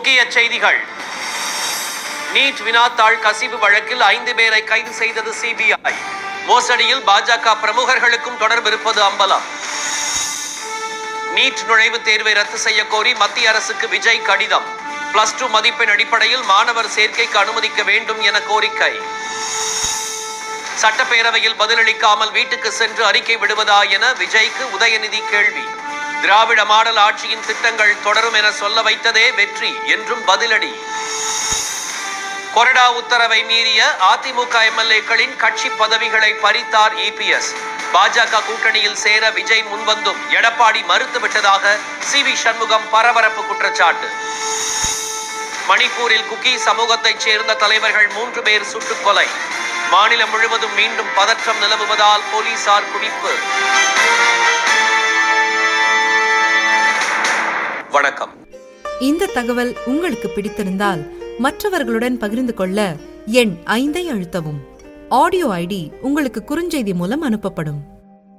முக்கிய செய்திகள் நீட் வினாத்தாள் கசிவு வழக்கில் ஐந்து பேரை கைது செய்தது சிபிஐ மோசடியில் பாஜக பிரமுகர்களுக்கும் தொடர்பு இருப்பது அம்பலம் நீட் நுழைவுத் தேர்வை ரத்து செய்ய கோரி மத்திய அரசுக்கு விஜய் கடிதம் பிளஸ் டூ மதிப்பெண் அடிப்படையில் மாணவர் சேர்க்கைக்கு அனுமதிக்க வேண்டும் என கோரிக்கை சட்டப்பேரவையில் பதிலளிக்காமல் வீட்டுக்கு சென்று அறிக்கை விடுவதா என விஜய்க்கு உதயநிதி கேள்வி திராவிட மாடல் ஆட்சியின் திட்டங்கள் தொடரும் என சொல்ல வைத்ததே வெற்றி என்றும் பதிலடி கொறடா உத்தரவை மீறிய அதிமுக எம்எல்ஏக்களின் கட்சி பதவிகளை பறித்தார் இபிஎஸ் பாஜக கூட்டணியில் சேர விஜய் முன்வந்தும் எடப்பாடி மறுத்துவிட்டதாக சி வி சண்முகம் பரபரப்பு குற்றச்சாட்டு மணிப்பூரில் குக்கி சமூகத்தைச் சேர்ந்த தலைவர்கள் மூன்று பேர் சுட்டுக் கொலை மாநிலம் முழுவதும் மீண்டும் பதற்றம் நிலவுவதால் போலீசார் குவிப்பு வணக்கம் இந்த தகவல் உங்களுக்கு பிடித்திருந்தால் மற்றவர்களுடன் பகிர்ந்து கொள்ள எண் ஐந்தை அழுத்தவும் ஆடியோ ஐடி உங்களுக்கு குறுஞ்செய்தி மூலம் அனுப்பப்படும்